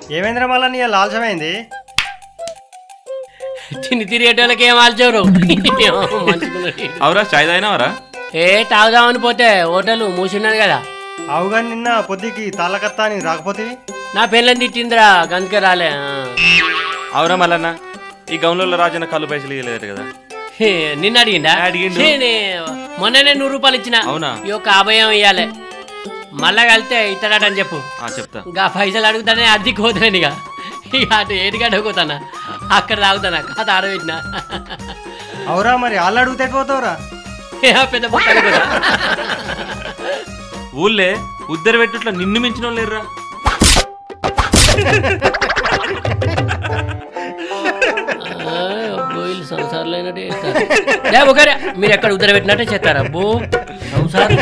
ఏమేంద్ర మళ్ళా నీ లాల్చమైంది తిని తిరిగేటోళ్ళకి ఏం ఆల్చవరు మంచుకున్నది అవురా చాయ్ తాగినావరా ఏ తాగుదామని పోతే హోటల్ మూసిన్నది కదా అవుగా నిన్న పొద్దుకి తాళ్ళకత్తా అని రాకపోతే నా పిల్లని తిట్టిందిరా గందుకే రాలే ఆ. అవురా మల్లన్న ఈ గౌన్లో రాజన్న కళ్ళు పైసలు ఇవ్వలేరు కదా హే, నిన్ను అడిగిందా అడిగిండు. హే, నే- మొన్ననే నూరు రూపాయలు ఇచ్చిన అవునా? ఈ యొక్క అభయం ఇవ్వాలి మళ్ళా కలితే ఇస్తాడట అని చెప్పు ఆ చెప్తా ఇంకా పైసలు అడుగుతానే అది కోతాను ఇక ఇక అటు ఏటిగడ్డ పోతానా అక్కడ తాగుతానా కథ ఆడబెట్టినా అవురా మరి వాళ్ళు అడిగితే పోతావురా ఏ, పెద్ద బొక్కలు కూడా. ఊళ్ళే ఉద్దరు పెట్టుట్లా నిన్ను మించిన వాళ్ళు లేరురా ఆ, అబ్బో, వీళ్ళు సంసారాలు అయినట్టే చేస్తారు. లే, ఒకరే మీరు ఎక్కడ ఉద్దర పెట్టినట్టే చేస్తారా అబ్బో సంసారం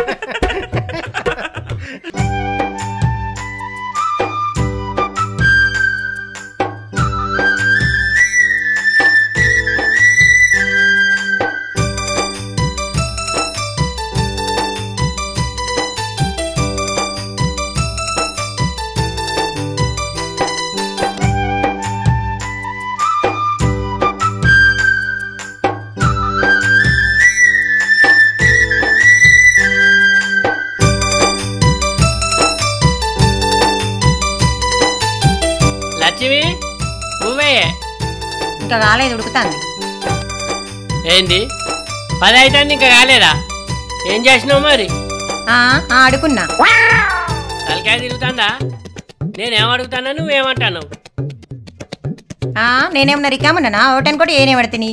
లక్ష్మి నువ్వే ఇంకా కాలేదు ఉడుకుతాంది ఏంది పది అయితే ఇంకా కాలేదా ఏం చేసినావు మరి ఆ, ఆ, అడుకున్నా తలకాయ తిరుగుతుందా నేనేం అడుగుతానా నువ్వేమంటాను ఆ, నేనేమన్నా రికామన్నా ఓటని కూడా ఏనే పడుతుంది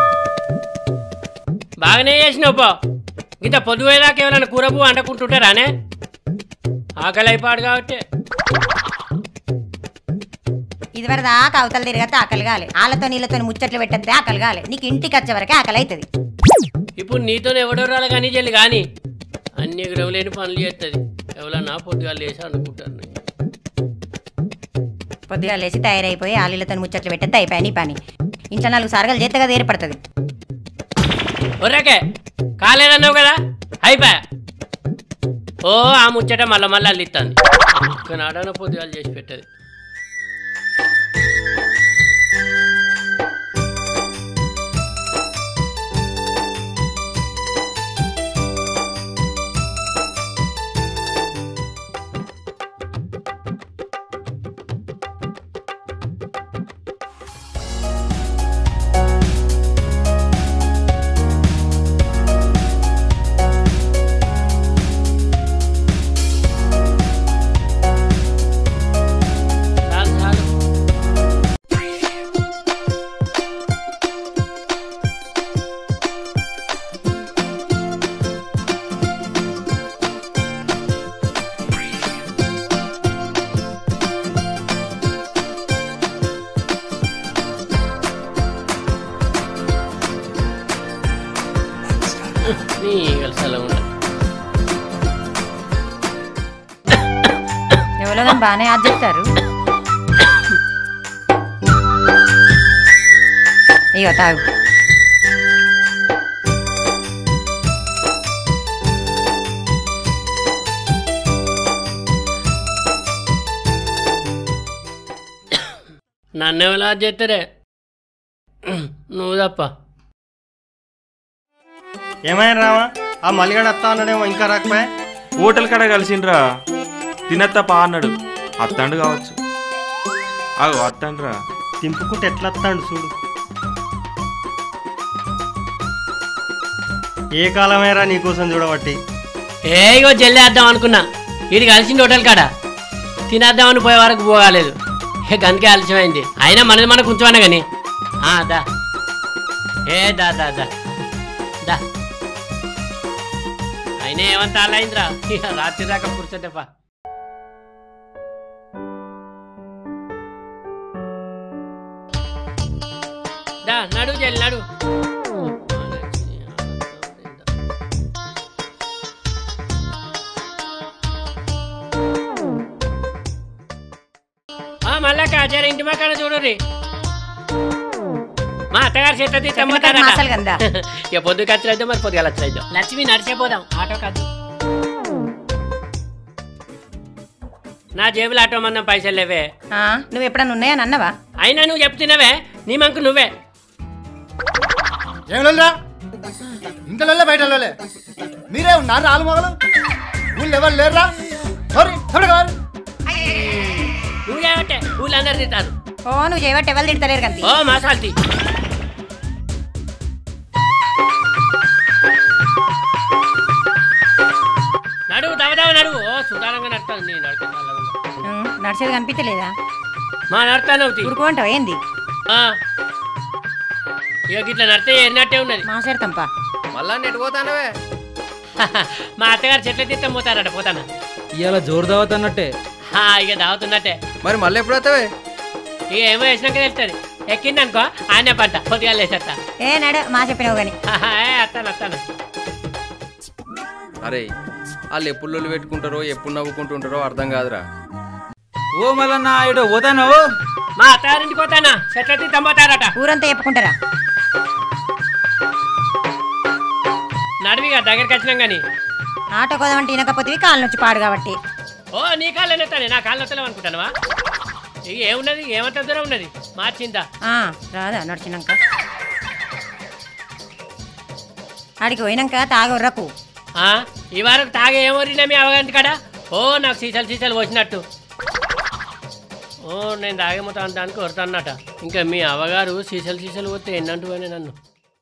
బాగానే చేసినావు పో ఇంత పొద్దుపోయేదాకా ఎవరైనా కూరపు అంటుకుంటుంటారానే ఆకలి అయిపోడు కాబట్టి ఇదివరకు దాకా అవతల తిరగతే ఆకలి కాలే వాళ్ళతో నీళ్ళతో ముచ్చట్లు పెట్టద్దే ఆకలి కాలే నీకు ఇంటికి వచ్చే వరకే ఆకలి అవుతుంది ఇప్పుడు నీతో ఎవడో రాలి కానీ చెల్లి కానీ అన్ని గ్రవలేని పనులు చేస్తుంది ఎవరన్నా పొద్దుగా లేచి అనుకుంటారు పొద్దుగా లేచి తయారైపోయి ఆలీలతో ముచ్చట్లు పెట్టద్దు అయిపోయి నీ పని ఇంట్లో నాలుగు సార్లు చేస్తే కదా ఏర్పడుతుంది ఒర్రకే కాలేదన్నావు కదా అయిపోయా ఓ ఆ ముచ్చట మళ్ళా మళ్ళీ అల్లిస్తుంది నాడన పొద్దుగాలు చేసి పెట్టదు చాలు చాలు నీ కలిసి ఉండ ఎవరో కానీ బాగానే యాద్ చెప్తారు ఇగో తాగు నన్ను ఎలా చేస్తారే నువ్వు తప్ప ఏమైనా రావా ఆ మల్లిగాడు వస్తా అన్నాడేమో ఇంకా రాకపోయా హోటల్ కాడ కలిసిండ్రా తినత్తా పా అన్నాడు అత్తండు కావచ్చు అగో అత్తండ్రా తింపుకుంటే ఎట్లా వస్తాడు చూడు ఏ కాలమేరా నీకోసం చూడబట్టి ఏ ఇగో జల్లేద్దాం అనుకున్నా ఇది కలిసింది హోటల్ కాడ తినేద్దామని పోయే వరకు పోగాలేదు ఏ గందకే ఆలస్యమైంది అయినా మనది మనకు ఉంచమన్నా కానీ ఆ, దా ఏ దా దా దా దా అయినా ఏమంత అలైందిరా ఇక రాత్రి దాకా కూర్చోటప్పా దా నడు జల్లి నడు ఆ మళ్ళా జర ఇంటి మకాన చూడరి మా అత్తగారు చేతది చెప్పిన మాసాలు కందా. ఇక పొద్దు ఖర్చులైతే మరి పొద్దుగా ఖర్చులైద్దాం లక్ష్మి నడిచేపోదాం ఆటో కాదు నా జేబులో ఆటో మందం పైసలు లేవే ఆ, నువ్వు ఎప్పుడన్నా ఉన్నాయని అన్నవా అయినా నువ్వు చెప్తున్నావే నీ మంకు నువ్వే ఏం లొల్లిరా ఇంకా లొల్లే బయట లొల్లే మీరే ఉన్నారు ఆలు మొగలు ఊళ్ళు ఎవరు లేరురా సారీ త్వరగా వారు. నువ్వు చేయబట్టే ఊళ్ళందరూ తింటారు ఓ నువ్వు చేయబట్టి ఎవరు తిడతలేరు కంతి ఓ మసాల్తీ నడువు దవదవ నడువు ఓ సుధారంగా నడతాను నీ నడక ఉమ్, నడిచేది కనిపించలేదా మా నడతాను ఊరుకోంటావు ఏంది ఇక గిట్ల నడితే ఎన్నట్టే ఉన్నది మాసేడతాంప మళ్ళా నెట్ పోతానవే మా అత్తగారు చెట్ల తిత్తం పోతారట పోతానా ఇవాళ జోరు దావత్ అన్నట్టే హా, ఇక దావుతున్నట్టే మరి మళ్ళీ ఎప్పుడు వస్తావే ఇక ఏమో వేసినాక తెలుస్తుంది ఎక్కిందనుకో ఆనే పంట పొద్దుగా లేచేస్తా ఏ నడు మా చెప్పినావు గాని అత్తాను అత్తాను అరే వాళ్ళు ఎప్పుడు లొల్లి పెట్టుకుంటారో ఎప్పుడు నవ్వుకుంటుంటారో అర్థం కాదురా ఓ మల్లన్న ఇడో పోతాను మా అత్తగారింటికి పోతానా చెట్ల తిత్తం పోతారట ఊరంతా చెప్పుకుంటారా నడివిగా దగ్గరికి వచ్చినాం కానీ ఆటో కోదామంటే వినకపోతే కాళ్ళ నుంచి పాడు కాబట్టి ఓ నీ కాళ్ళు ఎత్తాను నా కాళ్ళు వస్తలేవు అనుకుంటానవా ఇక ఏమున్నది ఏమంత దూరం ఉన్నది మార్చిందా ఆ, రాదా నడిచినాక ఆడికి పోయినాక తాగొర్రకు ఆ, ఈ వారం తాగే ఏమోరినా మీ అవగాంటి కాడ ఓ నాకు సీసాలు సీసాలు వచ్చినట్టు ఓ నేను తాగేమోతాను దానికి కొడతాన్నట ఇంకా మీ అవగారు సీసాలు సీసాలు పోతే ఎన్నంటు పోయినా నన్ను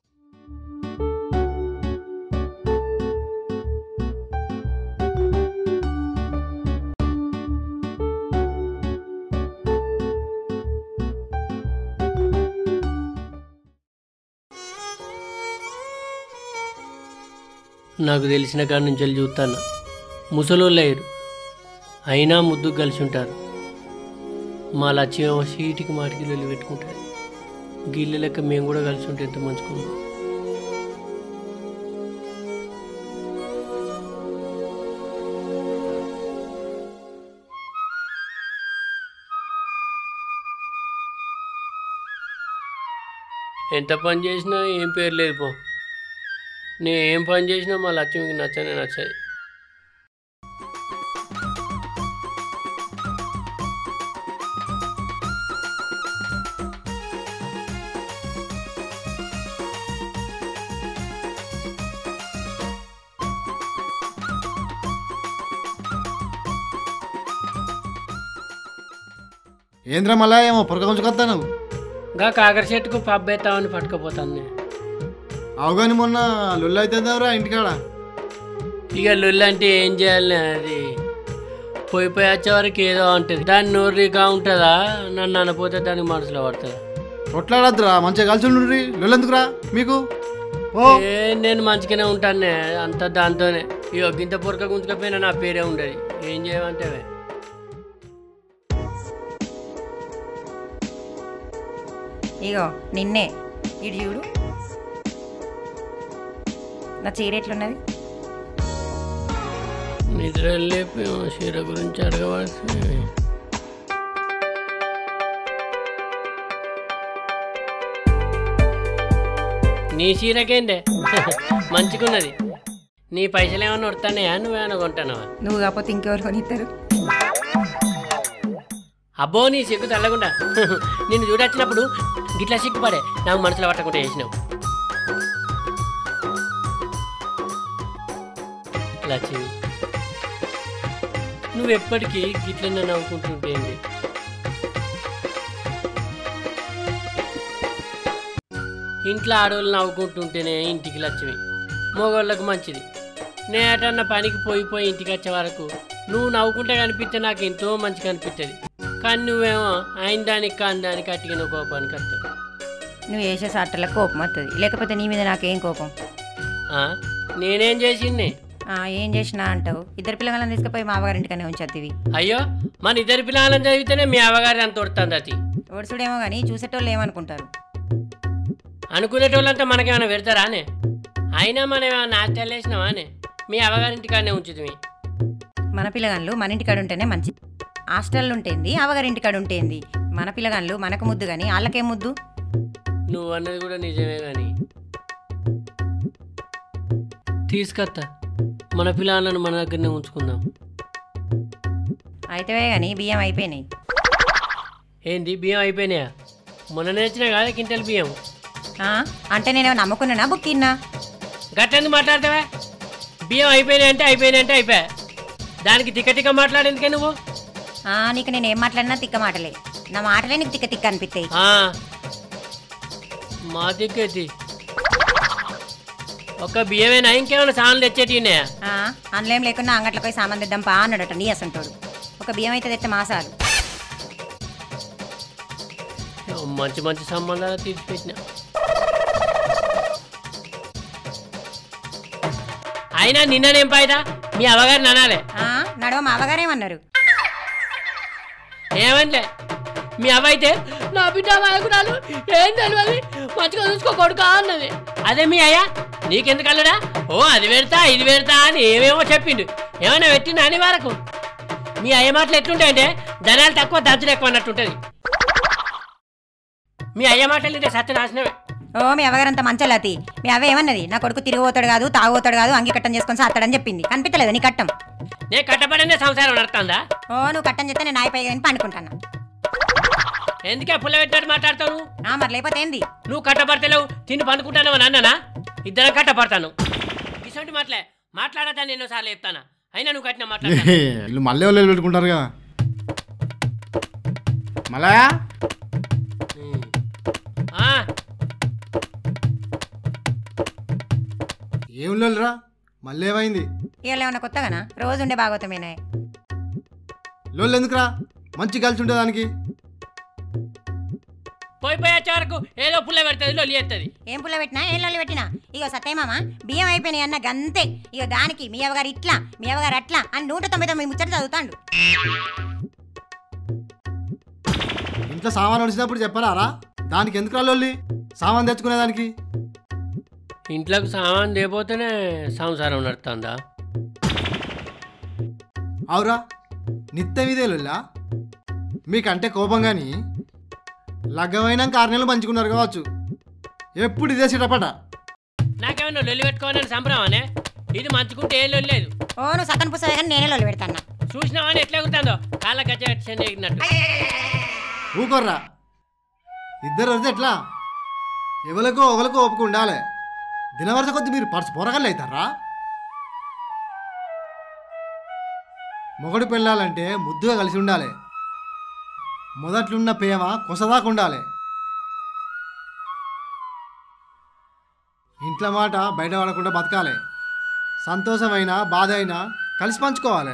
నాకు తెలిసిన కాడ నుంచి వెళ్ళి చూస్తాను ముసలోళ్ళు లేరు అయినా ముద్దు కలిసి ఉంటారు మా లక్ష్యం సీటికి మాటికి వెళ్ళి పెట్టుకుంటారు గిల్లు లెక్క మేము కూడా కలిసి ఉంటే ఎంత మంచుకున్నాం ఎంత పని చేసినా ఏం పేరు లేదు పో నేను ఏం పని చేసినా మా లక్ష్మికి నచ్చనే నచ్చది ఏంద్రా మళ్ళా ఏమో పొరక ఉంచుకొస్తా నువ్వు ఇంకా కాకర చెట్టుకు పబ్బు ఎత్తామని పట్టుకపోతాను నేను అవగాని మొన్న లొల్లి అవుతుందావురా ఇంటికాడ ఇక లొల్లి అంటే ఏం చేయాలి అది పోయి పోయి వచ్చే వరకు ఏదో ఉంటుంది దాని నోరుగా ఉంటుందా నన్ను అనపోతే దానికి మనసులో పడుతుందా కొట్లాడద్దురా మంచిగా కలిసి ఉండ్రి లొల్లెందుకురా మీకు ఓ ఏ నేను మంచిగానే ఉంటానే అంత దాంతోనే ఇక గింత పొరక గుంజుకపోయినా నా పేరే ఉండదు ఏం చేయమంటే ఇగో నిన్నే ఇటు చూడు నా చీర ఎట్లున్నది నిద్ర లేపి చీర గురించి అడగవలసి నీ చీరకేందే మంచిగున్నది నీ పైసలు ఏమన్నా వస్తానయా నువ్వేమన్నా కొంటానవా నువ్వు కాకపోతే ఇంకెవరు కొనిస్తారు అబ్బో నీ సిగ్గు తల్లకుండా నిన్ను చూడొచ్చినప్పుడు గిట్లా సిగ్గుపడే నాకు మనసులో పట్టకుండా చేసినావు లక్ష్మి నువ్వు ఎప్పటికీ గిట్లనే నవ్వుకుంటుంటేంది ఇంట్లో ఆడవాళ్ళు నవ్వుకుంటుంటేనే ఇంటికి లక్ష్మి మగవాళ్ళకు మంచిది నేటన్న పనికి పోయి పోయి ఇంటికి వచ్చే వరకు నువ్వు నవ్వుకుంటే కనిపిస్తే నాకు ఎంతో మంచిగా అనిపిస్తుంది కానీ నువ్వేమో ఆయన దానికి కాని దానికి అట్టిగిన కోపానికి వస్తావు నువ్వు వేసే సాటలకు కోపం వస్తుంది లేకపోతే నీ మీద నాకేం కోపం ఆ? నేనేం చేసింది ఆ, ఏం చేసినా అంటావు ఇద్దరు పిల్లగాళ్ళని తీసుకుపోయి మా అవ్వగారింటికనే ఉంచద్దివి అయ్యో మన ఇద్దరి పిల్లలను చదివితేనే మీ అవ్వగారి అంత కొడుతుంది అది ఓడిసుడేమో కానీ చూసేటోళ్ళు ఏమనుకుంటారు అనుకునేటోళ్ళంతా మనకేమైనా పెడతారా అనే అయినా మనం ఏమైనా నాకు తెలిసినావా అనే మీ అవ్వగారింటికాడనే ఉంచుతుంది మన పిల్లగాళ్ళు మన ఇంటికాడ ఉంటేనే మంచిది హాస్టల్ ఉంటేంది అవ్వగారింటికాడ ఉంటేంది మన పిల్లగాళ్ళు మనకు ముద్దు కానీ వాళ్ళకేం ముద్దు నువ్వు అన్నది కూడా నిజమే కానీ తీసుకొత్తా మన పిల్లలను మన దగ్గరనే ఉంచుకుందాం అయితే కానీ బియ్యం అయిపోయినాయి ఏంది బియ్యం అయిపోయినాయా మొన్న నేర్చిన కాదా కింటల్ బియ్యం ఆ, అంటే నేను నమ్ముకున్నానా బుక్కిన్నా గట్టెందుకు మాట్లాడతావా బియ్యం అయిపోయినాయి అంటే అయిపోయినాయి అంటే అయిపోయా దానికి తిక్క తిక్క మాట్లాడేందుకే నువ్వు ఆ, నీకు నేను ఏం మాట్లాడినా తిక్క మాటలే నా మాటలే నీకు తిక్క తిక్క అనిపిస్తాయి ఆ, మా దిక్కేది ఒక బియ్యమేనా ఇంకేమైనా సామాన్లు తెచ్చేటి ఉన్నాయా ఆ, అందులో లేకుండా అంగట్ల పోయి సామాన్ తెద్దాం పా అన్నాడట నీ అసంటోడు ఒక బియ్యం అయితే తెస్తే మాసాలు మంచి మంచి సంబంధాలు తీర్చిపెట్టిన అయినా నిన్ననేం పాయిదా మీ అవగారిని అనాలే ఆ, నడవ మా అవగారేమన్నారు ఏమనిలే మీ అవ్వ అయితే నా బిడ్డ నాయకురాలు ఏం తెలియదు మంచిగా చూసుకో కొడుకా అన్నది అదే మీ అయ్యా నీకెందుకు అల్లడా ఓ అది పెడతా ఇది పెడతా అని ఏమేమో చెప్పిండు ఏమైనా పెట్టిండు అని వరకు మీ అయ్య మాటలు ఎట్లుంటాయంటే ధనాలు తక్కువ దంచులు ఎక్కువ అన్నట్టుంటది మీ అయ్య మాటలు ఇంటే సత్యనాశనమే ఓ మీ అవగారంత మంచలాతి మీ అవ్వ ఏమన్నది నా కొడుకు తిరిగిపోతాడు కాదు తాగుపోతాడు కాదు అంగి కట్టం చేసుకొని సాస్తాడని చెప్పింది కనిపించలేదు నీ కట్టం నేను కట్టబడినే సంసారం నడుతుందా ఓ నువ్వు కట్టం చేస్తే నేను నాయపై కానీ పండుకుంటాను ఎందుకే పుల్ల పెట్టినట్టు మాట్లాడతావు నువ్వు? ఆ, మరి లేకపోతే ఏంది నువ్వు కట్టపడతలేవు తిని పండుకుంటాను అని అన్నానా ఇద్దరం కట్టపడతాను ఇటువంటి మాటలే మాట్లాడతాను ఎన్నోసార్లు చెప్తానా అయినా నువ్వు కట్టిన మాట్లాడతాను వీళ్ళు మళ్ళీ వాళ్ళు పెట్టుకుంటారు కదా మళ్ళా ఆ, ఏం లోలురా మళ్ళీ ఏమైంది ఇవాళ ఏమన్నా కొత్తగానా రోజు ఉండే భాగవతమేనా లోళ్ళు ఎందుకురా మంచి కలిసి ఉంటే దానికి పోయి పోయి వచ్చే వరకు ఏదో పుల్ల పెడుతుంది లొల్లి ఎత్తది ఏం పుల్ల పెట్టినా ఏం లొల్లి పెట్టినా ఇగో సత్యమామ బియ్యం అయిపోయినాయి అన్న గంతే ఇగో దానికి మీ అవ్వగారు ఇట్లా మీ అవ్వగారు అట్లా అని నూట తొంభై తొమ్మిది ముచ్చట చదువుతాండు ఇంట్లో సామాన్ వచ్చినప్పుడు చెప్పరారా దానికి ఎందుకు రా లొల్లి సామాన్ తెచ్చుకునేదానికి ఇంట్లోకి సామాన్ దేపోతేనే సంసారం నడుతుందా అవురా నిత్యం ఇదే లొల్లా మీకంటే కోపం కానీ లగ్గమైనాక ఆరు నెలలు మంచుకున్నారు కావచ్చు ఎప్పుడు ఇదే సిటపట నాకేమన్నా లొల్లి పెట్టుకోవాలని సంబరమానే ఇది మంచుకుంటే ఏం లొల్లి లేదు ఓ నువ్వు సతన్ పుస్తకం కానీ నేనే లొల్లి పెడతాను చూసినావని ఎట్లా ఎగురుతుందో కాళ్ళ గజ్జ కట్టి ఎగిరినట్టు ఊకొర్రా ఇద్దరు వస్తే ఎట్లా ఎవరికో ఒకరికో ఓపిక ఉండాలి దినవరస కొద్ది మీరు పర్సు పొరగలు అవుతారా మొగడు పెళ్ళాలంటే ముద్దుగా కలిసి ఉండాలి మొదట్లున్న ప్రేమ కొసదాకా ఉండాలి ఇంట్లో మాట బయట పడకుండా బతకాలి సంతోషమైన బాధ అయినా కలిసి పంచుకోవాలి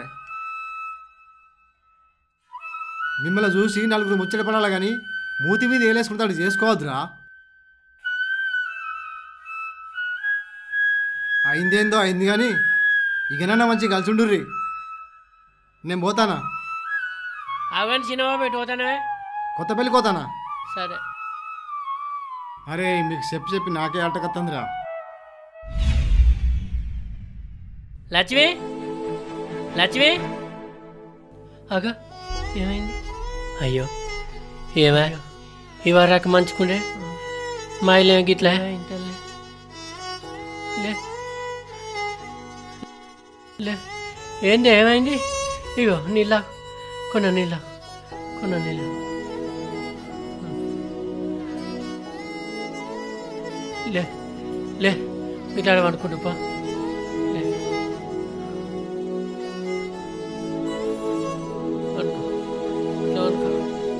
మిమ్మల్ని చూసి నలుగురు ముచ్చట పడాలి కానీ మూతి మీద ఏలేసుకుంటాడు చేసుకోవద్దురా అయిందేందో అయింది కానీ ఇకనన్నా మంచి కలిసి ఉండుర్రి నేను పోతానా అవన్నీ సినిమా పెట్టి పోతానే కొత్త పెళ్ళి పోతానా సరే అరే మీకు చెప్పి చెప్పి నాకే అట్టకత్తందిరా లక్ష్మి లక్ష్మి అగా ఏమైంది అయ్యో ఏమా ఇవరాక మంచుకుండే మా ఇల్లు ఏమి గిట్లా లే లే ఏంది ఏమైంది ఇగో నీళ్ళ కొన్న నీళ్ళ కొన్న నీళ్ళ లే లే ఇట్లా అనుకుంటు పా లే అనుకో ఇట్లా అనుకో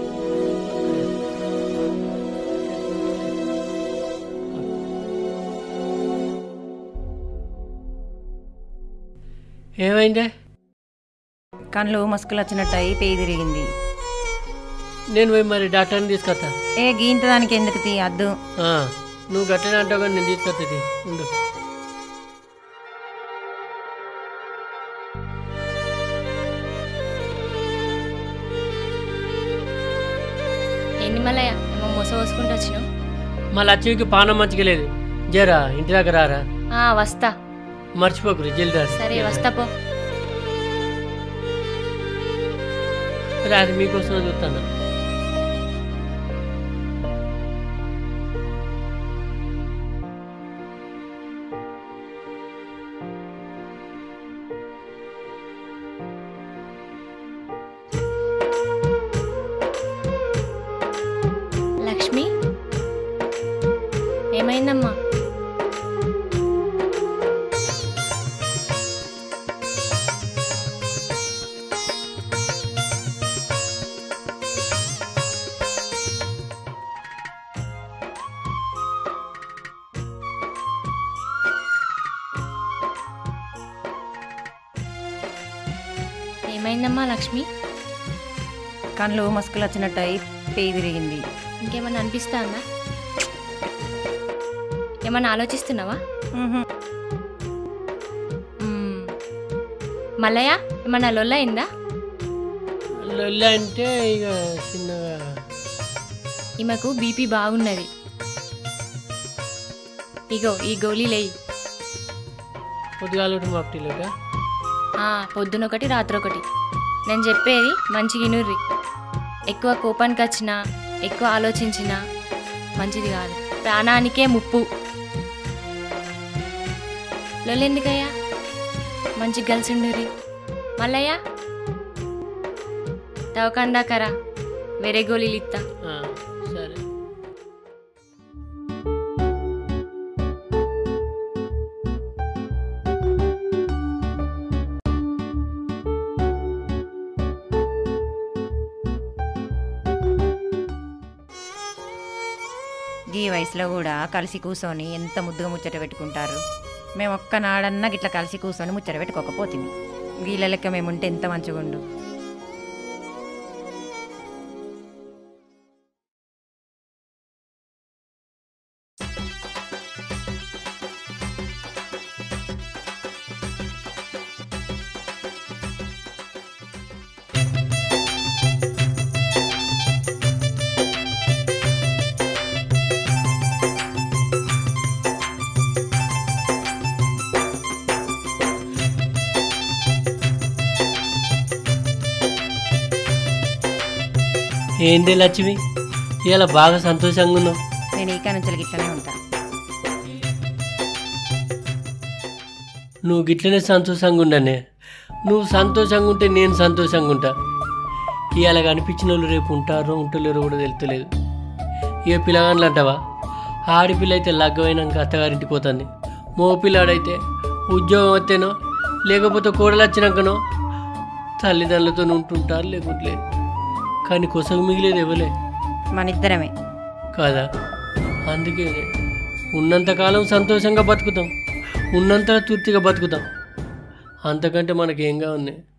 ఏమైందే కళ్ళు మస్కులు వచ్చినట్టు అయి పేయి తిరిగింది నేను పోయి మరి డాక్టర్ని తీసుకొస్తా ఏ గీంత దానికి ఎందుకు తీ అద్దు ఆ, నువ్వు గట్టిన అంటావు కానీ నేను తీసుకొస్తుంది ఉండు ఏంది మల్లయ్య ఏమో మొస పోసుకుంటూ వచ్చినావు మా లక్ష్మికి పానం మంచిగా లేదు జరా ఇంటి దగ్గర రారా ఆ, వస్తా మర్చిపోకురి జల్ది రా. సరే వస్తా పో రాదు మీకోసం చూస్తాను లక్ష్మి ఏమైందమ్మా ఏమైందమ్మా లక్ష్మి కళ్ళు మస్కులు వచ్చినట్టు అయి పేయి తిరిగింది ఇంకేమన్నా అనిపిస్తుందా ఏమన్నా ఆలోచిస్తున్నావా ఉహుం. మ్మ్. మల్లయ్య ఏమన్నా లొల్లయిందా లొల్లి అంటే ఇక చిన్నగా ఈమెకు బీపీ బాగున్నది ఇగో ఈ గోళీలేయి పొద్దుగాల మాపటిలోక పొద్దున ఒకటి రాత్రి ఒకటి నేను చెప్పేది మంచి గినుర్రి ఎక్కువ కోపానికి వచ్చినా ఎక్కువ ఆలోచించినా మంచిది కాదు ప్రాణానికే ముప్పు లొల్లెందుకయ్యా మంచి కలిసి ఉండుర్రి మల్లయ్య దవకండాకరా వేరే గోళీలు ఇత్తా సరే ఈ వయసులో కూడా కలిసి కూర్చొని ఎంత ముద్దుగా ముచ్చట పెట్టుకుంటారు మేము ఒక్కనాడన్నా గిట్లా కలిసి కూర్చొని ముచ్చట పెట్టుకోకపోతుంది వీళ్ళ లెక్క మేముంటే ఎంత మంచిగుండు ఏంది లక్ష్మి ఇలా బాగా సంతోషంగా ఉన్నావు నేను ఈ నుంచి గిట్లనే ఉంటా నువ్వు గిట్లనే సంతోషంగా ఉండనే నువ్వు సంతోషంగా ఉంటే నేను సంతోషంగా ఉంటా ఇవాళ కనిపించిన వాళ్ళు రేపు ఉంటారో ఉంటలేరో కూడా తెలుస్తలేదు ఏ పిల్లగాళ్ళు అంటావా ఆడపిల్ల అయితే లగ్గమైనాక అత్తగారింటికి పోతుంది మో పిల్లాడైతే ఉద్యోగం వస్తేనో లేకపోతే కూడలు వచ్చినాకనో తల్లిదండ్రులతో ఉంటుంటారు లేకుంటే లేదు కానీ కొసగు మిగిలేదు ఎవలే మన ఇద్దరమే కాదా అందుకే ఉన్నంతకాలం సంతోషంగా బతుకుతాం ఉన్నంత తృప్తిగా బతుకుతాం అంతకంటే మనకేంగా ఉన్నాయి